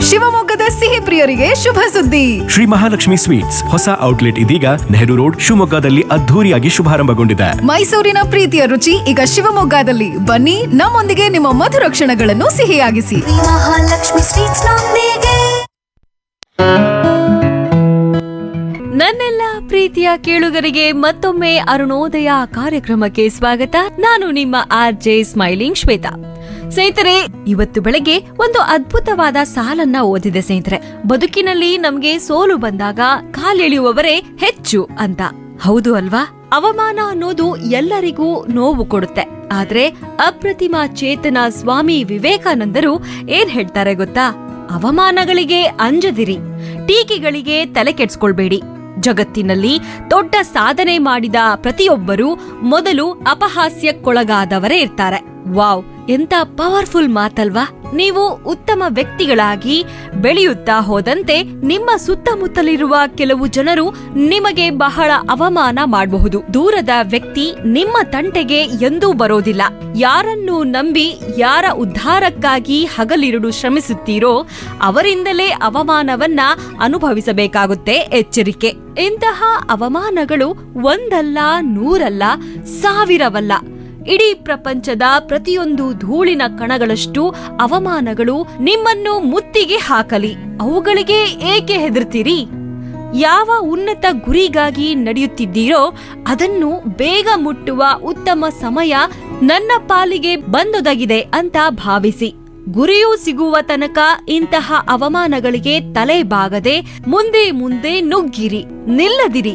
ಶಿವಮೊಗ್ಗದ ಸಿಹಿ ಪ್ರಿಯರಿಗೆ ಶುಭ ಸುದ್ದಿ ಶ್ರೀ ಮಹಾಲಕ್ಷ್ಮಿ ಸ್ವೀಟ್ಸ್ ಹೊಸ ಔಟ್ಲೆಟ್ ಇದೀಗ ನೆಹರು ರೋಡ್ ಶಿವಮೊಗ್ಗದಲ್ಲಿ ಅದ್ಧೂರಿಯಾಗಿ ಶುಭಾರಂಭಗೊಂಡಿದೆ ಮೈಸೂರಿನ ಪ್ರೀತಿಯ ರುಚಿ ಈಗ ಶಿವಮೊಗ್ಗದಲ್ಲಿ ಬನ್ನಿ ನಮ್ಮೊಂದಿಗೆ ನಿಮ್ಮ ಮಧುರ ಕ್ಷಣಗಳನ್ನು ಸಿಹಿಯಾಗಿಸಿ ಮಹಾಲಕ್ಷ್ಮಿ ಸ್ವೀಟ್ಸ್ ನೊಂದಿಗೆ ನನ್ನೆಲ್ಲ ಪ್ರೀತಿಯ ಕೇಳುಗರಿಗೆ ಮತ್ತೊಮ್ಮೆ ಅರುಣೋದಯ ಕಾರ್ಯಕ್ರಮಕ್ಕೆ ಸ್ವಾಗತ ನಾನು ನಿಮ್ಮ ಆರ್ ಜೆ ಸ್ಮೈಲಿಂಗ್ ಶ್ವೇತಾ ಸ್ನೇಹಿತರೆ ಇವತ್ತು ಬೆಳಗ್ಗೆ ಒಂದು ಅದ್ಭುತವಾದ ಸಾಲನ್ನ ಓದಿದೆ ಸ್ನೇಹಿತರೆ ಬದುಕಿನಲ್ಲಿ ನಮ್ಗೆ ಸೋಲು ಬಂದಾಗ ಕಾಲೆಳೆಯುವವರೇ ಹೆಚ್ಚು ಅಂತ ಹೌದು ಅಲ್ವಾ ಅವಮಾನ ಅನ್ನೋದು ಎಲ್ಲರಿಗೂ ನೋವು ಕೊಡುತ್ತೆ ಆದ್ರೆ ಅಪ್ರತಿಮ ಚೇತನ ಸ್ವಾಮಿ ವಿವೇಕಾನಂದರು ಏನ್ ಹೇಳ್ತಾರೆ ಗೊತ್ತಾ ಅವಮಾನಗಳಿಗೆ ಅಂಜದಿರಿ ಟೀಕೆಗಳಿಗೆ ತಲೆ ಕೆಡ್ಸ್ಕೊಳ್ಬೇಡಿ ಜಗತ್ತಿನಲ್ಲಿ ದೊಡ್ಡ ಸಾಧನೆ ಮಾಡಿದ ಪ್ರತಿಯೊಬ್ಬರೂ ಮೊದಲು ಅಪಹಾಸ್ಯಕ್ಕೊಳಗಾದವರೇ ಇರ್ತಾರೆ ವಾವ್ ಎಂತ ಪವರ್ಫುಲ್ ಮಾತಲ್ವಾ ನೀವು ಉತ್ತಮ ವ್ಯಕ್ತಿಗಳಾಗಿ ಬೆಳೆಯುತ್ತಾ ಹೋದಂತೆ ನಿಮ್ಮ ಸುತ್ತಮುತ್ತಲಿರುವ ಕೆಲವು ಜನರು ನಿಮಗೆ ಬಹಳ ಅವಮಾನ ಮಾಡಬಹುದು ದೂರದ ವ್ಯಕ್ತಿ ನಿಮ್ಮ ತಂಟೆಗೆ ಎಂದೂ ಬರೋದಿಲ್ಲ ಯಾರನ್ನು ನಂಬಿ ಯಾರ ಉದ್ಧಾರಕ್ಕಾಗಿ ಹಗಲಿರುಳು ಶ್ರಮಿಸುತ್ತೀರೋ ಅವರಿಂದಲೇ ಅವಮಾನವನ್ನ ಅನುಭವಿಸಬೇಕಾಗುತ್ತೆ ಎಚ್ಚರಿಕೆ ಇಂತಹ ಅವಮಾನಗಳು ಒಂದಲ್ಲ ನೂರಲ್ಲ ಸಾವಿರವಲ್ಲ ಇಡೀ ಪ್ರಪಂಚದ ಪ್ರತಿಯೊಂದು ಧೂಳಿನ ಕಣಗಳಷ್ಟು ಅವಮಾನಗಳು ನಿಮ್ಮನ್ನು ಮುತ್ತಿಗೆ ಹಾಕಲಿ ಅವುಗಳಿಗೆ ಏಕೆ ಹೆದರ್ತೀರಿ ಯಾವ ಉನ್ನತ ಗುರಿಗಾಗಿ ನಡೆಯುತ್ತಿದ್ದೀರೋ ಅದನ್ನು ಬೇಗ ಮುಟ್ಟುವ ಉತ್ತಮ ಸಮಯ ನನ್ನ ಪಾಲಿಗೆ ಬಂದೊದಗಿದೆ ಅಂತ ಭಾವಿಸಿ ಗುರಿಯೂ ಸಿಗುವ ತನಕ ಇಂತಹ ಅವಮಾನಗಳಿಗೆ ತಲೆ ಬಾಗದೆ ಮುಂದೆ ಮುಂದೆ ನುಗ್ಗಿರಿ ನಿಲ್ಲದಿರಿ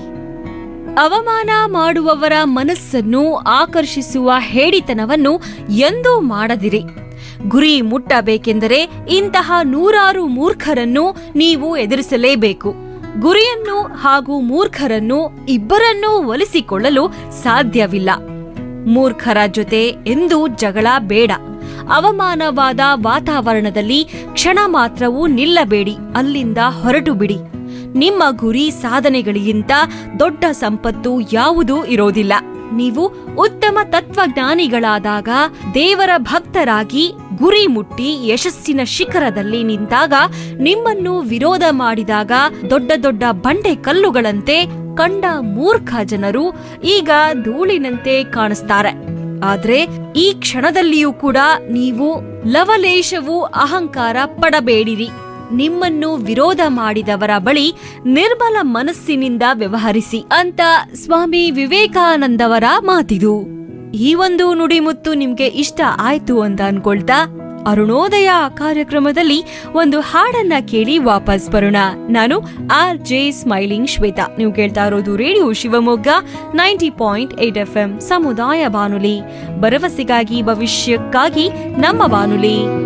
ಅವಮಾನ ಮಾಡುವವರ ಮನಸ್ಸನ್ನು ಆಕರ್ಷಿಸುವ ಹೇಡಿತನವನ್ನು ಎಂದೂ ಮಾಡದಿರಿ ಗುರಿ ಮುಟ್ಟಬೇಕೆಂದರೆ ಇಂತಹ ನೂರಾರು ಮೂರ್ಖರನ್ನು ನೀವು ಎದುರಿಸಲೇಬೇಕು ಗುರಿಯನ್ನು ಹಾಗೂ ಮೂರ್ಖರನ್ನು ಇಬ್ಬರನ್ನೂ ಒಲಿಸಿಕೊಳ್ಳಲು ಸಾಧ್ಯವಿಲ್ಲ ಮೂರ್ಖರ ಜೊತೆ ಎಂದೂ ಜಗಳ ಬೇಡ ಅವಮಾನವಾದ ವಾತಾವರಣದಲ್ಲಿ ಕ್ಷಣ ಮಾತ್ರವೂ ನಿಲ್ಲಬೇಡಿ ಅಲ್ಲಿಂದ ಹೊರಟು ಬಿಡಿ ನಿಮ್ಮ ಗುರಿ ಸಾಧನೆಗಳಿಗಿಂತ ದೊಡ್ಡ ಸಂಪತ್ತು ಯಾವುದೂ ಇರೋದಿಲ್ಲ ನೀವು ಉತ್ತಮ ತತ್ವಜ್ಞಾನಿಗಳಾದಾಗ ದೇವರ ಭಕ್ತರಾಗಿ ಗುರಿ ಮುಟ್ಟಿ ಯಶಸ್ಸಿನ ಶಿಖರದಲ್ಲಿ ನಿಂತಾಗ ನಿಮ್ಮನ್ನು ವಿರೋಧ ಮಾಡಿದಾಗ ದೊಡ್ಡ ದೊಡ್ಡ ಬಂಡೆ ಕಲ್ಲುಗಳಂತೆ ಕಂಡ ಮೂರ್ಖ ಜನರು ಈಗ ಧೂಳಿನಂತೆ ಕಾಣಿಸ್ತಾರೆ ಆದ್ರೆ ಈ ಕ್ಷಣದಲ್ಲಿಯೂ ಕೂಡ ನೀವು ಲವಲೇಶವು ಅಹಂಕಾರ ಪಡಬೇಡಿರಿ ನಿಮ್ಮನ್ನು ವಿರೋಧ ಮಾಡಿದವರ ಬಳಿ ನಿರ್ಮಲ ಮನಸ್ಸಿನಿಂದ ವ್ಯವಹರಿಸಿ ಅಂತ ಸ್ವಾಮಿ ವಿವೇಕಾನಂದವರ ಮಾತಿದು ಈ ಒಂದು ನುಡಿಮುತ್ತು ನಿಮ್ಗೆ ಇಷ್ಟ ಆಯ್ತು ಅಂತ ಅನ್ಕೊಳ್ತಾ ಅರುಣೋದಯ ಕಾರ್ಯಕ್ರಮದಲ್ಲಿ ಒಂದು ಹಾಡನ್ನ ಕೇಳಿ ವಾಪಸ್ ಬರೋಣ ನಾನು ಆರ್ ಜೆ ಸ್ಮೈಲಿಂಗ್ ಶ್ವೇತಾ ನೀವು ಕೇಳ್ತಾ ಇರೋದು radio Shivamogga ninety point eight F M ಸಮುದಾಯ ಬಾನುಲಿ ಭರವಸೆಗಾಗಿ ಭವಿಷ್ಯಕ್ಕಾಗಿ ನಮ್ಮ ಬಾನುಲಿ